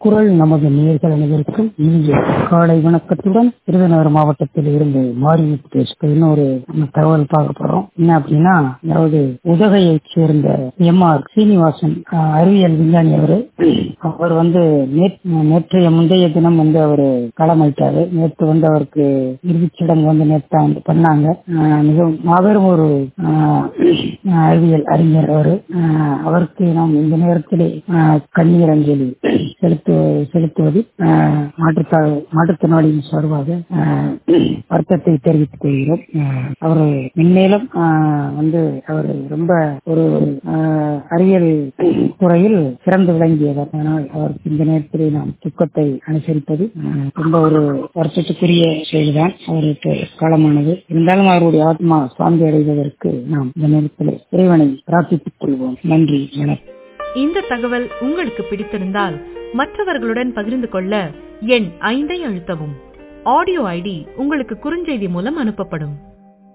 குரல் நமது நேர்கள் அனைவருக்கும் இனிய காலை வணக்கத்துடன் விருதுநகர் மாவட்டத்தில் இருந்து மாறி பேசுகிற இன்னொரு நம்ம தகவல் பார்க்க போறோம் என்ன அப்படின்னா அதாவது உதகையைச் சேர்ந்த எம் ஆர் சீனிவாசன் ஆஹ், அறிவியல் விஞ்ஞானி அவரு அவர் வந்து நேற்று நேற்றைய முந்தைய தினம் வந்து அவர் களமாயிட்டாரு நேற்று வந்து அவருக்கு இறுதிச் சடங்கு வந்து நேற்று வந்து பண்ணாங்க ஆஹ், மிகவும் மாபெரும் ஒரு ஆஹ், அறிவியல் அறிஞர் அவரு ஆஹ், அவருக்கு நாம் இந்த நேரத்திலே ஆஹ், கண்ணீர் அஞ்சலி செலுத்து செலுத்துவது ஆஹ், மாற்றுத்தா மாற்றுத்திறனாளியின் சார்பாக ஆஹ், வருத்தத்தை தெரிவித்துக் கொள்கிறோம் ஆஹ், அவர் மென்மேலும் ஆஹ், வந்து அவர் ரொம்ப ஒரு ஆஹ், அறிவியல் துறையில் சிறந்து விளங்கியவர் அதனால் அவருக்கு இந்த நேரத்திலே நாம் துக்கத்தை அனுசரிப்பது ஆஹ், ரொம்ப ஒரு வருத்தத்துக்குரிய செய்திதான் அவருக்கு காலமானது இருந்தாலும் அவருடைய ஆத்மா சாந்தி அடைவதற்கு நாம் இந்த நேரத்தில் இறைவனை பிரார்த்தித்துக் கொள்வோம் நன்றி வணக்கம் இந்த தகவல் உங்களுக்கு பிடித்திருந்தால் மற்றவர்களுடன் பகிர்ந்து கொள்ள எண் ஐந்தை அழுத்தவும் ஆடியோ ஐடி உங்களுக்கு குறுஞ்செய்தி மூலம் அனுப்பப்படும்